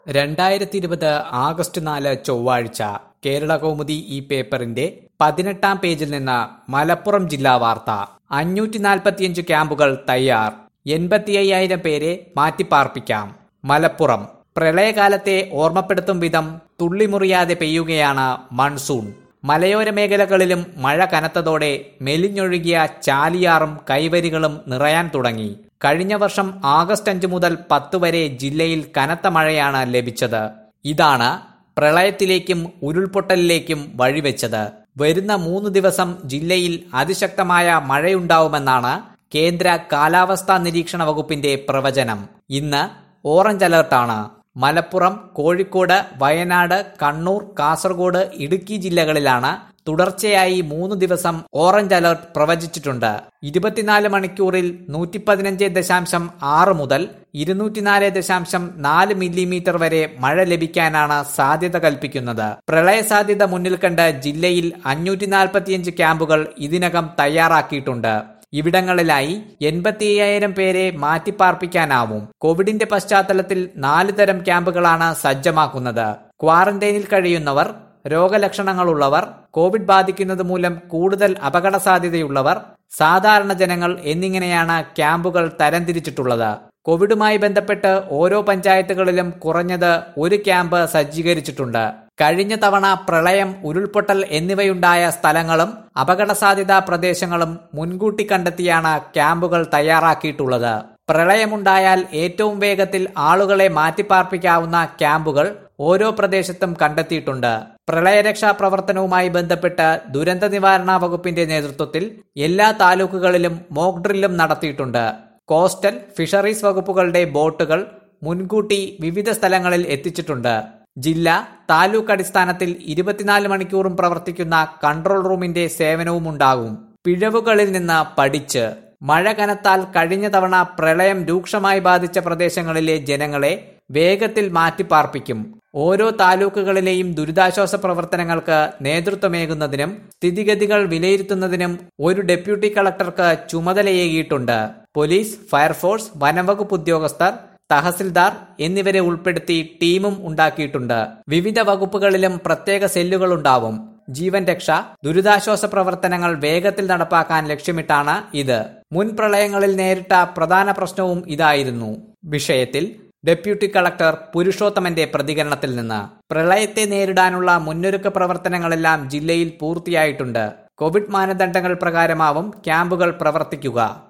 രണ്ടായിരത്തി ഇരുപത് ആഗസ്റ്റ് നാല് ചൊവ്വാഴ്ച കേരള കൗമുദി ഈ പേപ്പറിന്റെ പതിനെട്ടാം പേജിൽ നിന്ന് മലപ്പുറം ജില്ലാ വാർത്ത അഞ്ഞൂറ്റി നാൽപ്പത്തിയഞ്ച് ക്യാമ്പുകൾ തയ്യാർ എൺപത്തി അയ്യായിരം പേരെ മാറ്റിപ്പാർപ്പിക്കാം മലപ്പുറം പ്രളയകാലത്തെ ഓർമ്മപ്പെടുത്തും വിധം തുള്ളിമുറിയാതെ പെയ്യുകയാണ് മൺസൂൺ മലയോര മേഖലകളിലും മഴ കനത്തതോടെ മെലിഞ്ഞൊഴുകിയ ചാലിയാറും കൈവരികളും നിറയാൻ തുടങ്ങി കഴിഞ്ഞ വർഷം ആഗസ്റ്റ് അഞ്ച് മുതൽ പത്ത് വരെ ജില്ലയിൽ കനത്ത മഴയാണ് ലഭിച്ചത് ഇതാണ് പ്രളയത്തിലേക്കും ഉരുൾപൊട്ടലിലേക്കും വഴിവെച്ചത് വരുന്ന മൂന്ന് ദിവസം ജില്ലയിൽ അതിശക്തമായ മഴയുണ്ടാവുമെന്നാണ് കേന്ദ്ര കാലാവസ്ഥാ നിരീക്ഷണ വകുപ്പിന്റെ പ്രവചനം ഇന്ന് ഓറഞ്ച് അലർട്ടാണ് മലപ്പുറം കോഴിക്കോട് വയനാട് കണ്ണൂർ കാസർഗോഡ് ഇടുക്കി ജില്ലകളിലാണ് തുടർച്ചയായി മൂന്ന് ദിവസം ഓറഞ്ച് അലർട്ട് പ്രവചിച്ചിട്ടുണ്ട് ഇരുപത്തിനാല് മണിക്കൂറിൽ നൂറ്റി പതിനഞ്ച് ദശാംശം ആറ് മുതൽ ഇരുന്നൂറ്റിനാല് ദശാംശം നാല് മില്ലിമീറ്റർ വരെ മഴ ലഭിക്കാനാണ് സാധ്യത കൽപ്പിക്കുന്നത് പ്രളയ സാധ്യത മുന്നിൽ കണ്ട് ജില്ലയിൽ അഞ്ഞൂറ്റി നാൽപ്പത്തിയഞ്ച് ക്യാമ്പുകൾ ഇതിനകം തയ്യാറാക്കിയിട്ടുണ്ട് ഇവിടങ്ങളിലായി എൺപത്തി അയ്യായിരം പേരെ മാറ്റിപ്പാർപ്പിക്കാനാവും കോവിഡിന്റെ പശ്ചാത്തലത്തിൽ നാല് തരം ക്യാമ്പുകളാണ് സജ്ജമാക്കുന്നത് ക്വാറന്റൈനിൽ കഴിയുന്നവർ രോഗലക്ഷണങ്ങളുള്ളവർ കോവിഡ് ബാധിക്കുന്നത് മൂലം കൂടുതൽ അപകട സാധ്യതയുള്ളവർ സാധാരണ ജനങ്ങൾ എന്നിങ്ങനെയാണ് ക്യാമ്പുകൾ തരംതിരിച്ചിട്ടുള്ളത് കോവിഡുമായി ബന്ധപ്പെട്ട് ഓരോ പഞ്ചായത്തുകളിലും കുറഞ്ഞത് ഒരു ക്യാമ്പ് സജ്ജീകരിച്ചിട്ടുണ്ട് കഴിഞ്ഞ തവണ പ്രളയം ഉരുൾപൊട്ടൽ എന്നിവയുണ്ടായ സ്ഥലങ്ങളും അപകട സാധ്യതാ പ്രദേശങ്ങളും മുൻകൂട്ടി കണ്ടെത്തിയാണ് ക്യാമ്പുകൾ തയ്യാറാക്കിയിട്ടുള്ളത് പ്രളയമുണ്ടായാൽ ഏറ്റവും വേഗത്തിൽ ആളുകളെ മാറ്റിപ്പാർപ്പിക്കാവുന്ന ക്യാമ്പുകൾ ഓരോ പ്രദേശത്തും കണ്ടെത്തിയിട്ടുണ്ട് പ്രളയരക്ഷാ പ്രവർത്തനവുമായി ബന്ധപ്പെട്ട് ദുരന്ത നിവാരണ വകുപ്പിന്റെ നേതൃത്വത്തിൽ എല്ലാ താലൂക്കുകളിലും മോക്ക് ഡ്രില്ലും നടത്തിയിട്ടുണ്ട് കോസ്റ്റൽ ഫിഷറീസ് വകുപ്പുകളുടെ ബോട്ടുകൾ മുൻകൂട്ടി വിവിധ സ്ഥലങ്ങളിൽ എത്തിച്ചിട്ടുണ്ട് ജില്ല താലൂക്ക് അടിസ്ഥാനത്തിൽ ഇരുപത്തിനാല് മണിക്കൂറും പ്രവർത്തിക്കുന്ന കൺട്രോൾ റൂമിന്റെ സേവനവും ഉണ്ടാകും പിഴവുകളിൽ നിന്ന് പഠിച്ച് മഴ കനത്താൽ കഴിഞ്ഞ തവണ പ്രളയം രൂക്ഷമായി ബാധിച്ച പ്രദേശങ്ങളിലെ ജനങ്ങളെ വേഗത്തിൽ മാറ്റിപ്പാർപ്പിക്കും ഓരോ താലൂക്കുകളിലെയും ദുരിതാശ്വാസ പ്രവർത്തനങ്ങൾക്ക് നേതൃത്വമേകുന്നതിനും സ്ഥിതിഗതികൾ വിലയിരുത്തുന്നതിനും ഒരു ഡെപ്യൂട്ടി കളക്ടർക്ക് ചുമതലയേകിയിട്ടുണ്ട് പോലീസ് ഫയർഫോഴ്സ് വനംവകുപ്പ് ഉദ്യോഗസ്ഥർ തഹസിൽദാർ എന്നിവരെ ഉൾപ്പെടുത്തി ടീമും ഉണ്ടാക്കിയിട്ടുണ്ട് വിവിധ വകുപ്പുകളിലും പ്രത്യേക സെല്ലുകൾ ഉണ്ടാവും ജീവൻ രക്ഷ ദുരിതാശ്വാസ പ്രവർത്തനങ്ങൾ വേഗത്തിൽ നടപ്പാക്കാൻ ലക്ഷ്യമിട്ടാണ് ഇത് മുൻ പ്രളയങ്ങളിൽ നേരിട്ട പ്രധാന പ്രശ്നവും ഇതായിരുന്നു വിഷയത്തിൽ ഡെപ്യൂട്ടി കളക്ടർ പുരുഷോത്തമന്റെ പ്രതികരണത്തിൽ നിന്ന് പ്രളയത്തെ നേരിടാനുള്ള മുന്നൊരുക്ക പ്രവർത്തനങ്ങളെല്ലാം ജില്ലയിൽ പൂർത്തിയായിട്ടുണ്ട് കോവിഡ് മാനദണ്ഡങ്ങൾ പ്രകാരമാവും ക്യാമ്പുകൾ പ്രവർത്തിക്കുക